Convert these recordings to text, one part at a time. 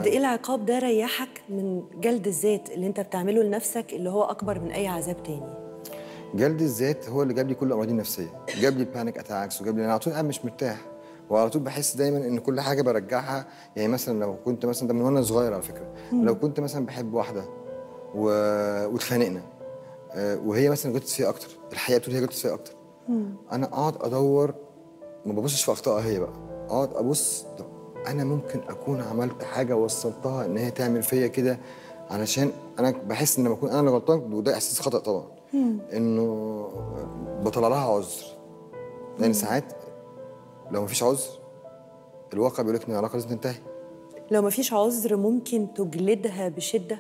قد ايه العقاب ده ريحك من جلد الذات اللي انت بتعمله لنفسك اللي هو اكبر من اي عذاب تاني جلد الذات هو اللي جاب لي كل الامراض النفسيه جاب لي البانيك اتاكس وجاب لي انا على طول قاعد مش مرتاح وعلى طول بحس دايما ان كل حاجه برجعها يعني مثلا لو كنت مثلا ده من وانا صغير على فكره لو كنت مثلا بحب واحده و... واتخانقنا آه، وهي مثلا غلطت فيها اكتر الحقيقه بتقول هي غلطت فيها اكتر انا اقعد ادور ما ببصش في اخطائها هي بقى اقعد ابص طب انا ممكن اكون عملت حاجه وصلتها ان هي تعمل فيا كده علشان انا بحس ان لما اكون انا اللي غلطان وده احساس خطا طبعا انه بطلع لها عذر لان ساعات لو مفيش عذر الواقع بيقول لك ان العلاقه لازم تنتهي لو مفيش عذر ممكن تجلدها بشده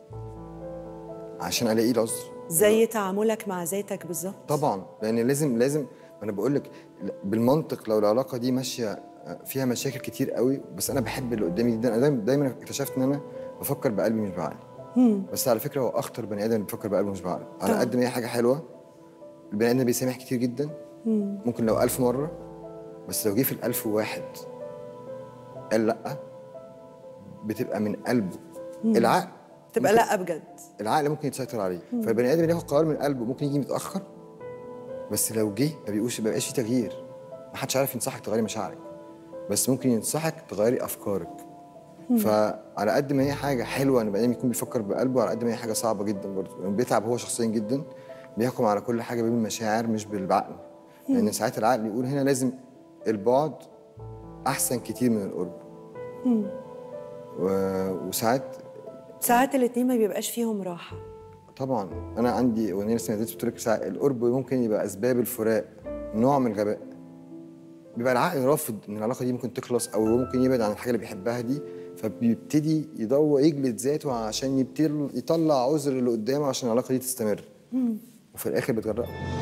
عشان الاقي العذر زي تعاملك مع ذاتك بالظبط طبعا لان لازم لازم ما انا بقول لك بالمنطق لو العلاقه دي ماشيه فيها مشاكل كتير قوي بس انا بحب اللي قدامي جدا انا دايما دايما اكتشفت ان انا بفكر بقلبي مش بعقلي بس على فكره هو اخطر بني ادم اللي بيفكر بقلبه مش بعقله على طبعاً. قد ما هي حاجه حلوه البني ادم بيسامح كتير جدا ممكن لو ألف مره بس لو جه في الألف وواحد قال لأ بتبقى من قلبه العقل تبقى ممكن- لا بجد العقل ممكن يسيطر عليه فالبني ادم اللي ياخد قرار من قلبه ممكن يجي متاخر بس لو جه ما بيقولش ما بيبقاش فيه تغيير ما حدش عارف ينصحك تغيري مشاعرك بس ممكن ينصحك تغيري افكارك فعلى قد ما هي حاجه حلوه ان البني ادم يكون بيفكر بقلبه على قد ما هي حاجه صعبه جدا برضه لأنه بيتعب هو شخصيا جدا بيحكم على كل حاجه بالمشاعر مش بالعقل لان ساعات العقل يقول هنا لازم البعد احسن كتير من القرب و- وساعات ساعات الاتنين ما بيبقاش فيهم راحه طبعا انا عندي اغنيه لسه نزلت بتقول لك ساعة القرب ممكن يبقى اسباب الفراق نوع من الغباء بيبقى العقل رافض ان العلاقه دي ممكن تخلص او هو ممكن يبعد عن الحاجه اللي بيحبها دي فبيبتدي يدور يجلد ذاته عشان يبتدي يطلع عذر اللي قدامه عشان العلاقه دي تستمر وفي الاخر بتغرقه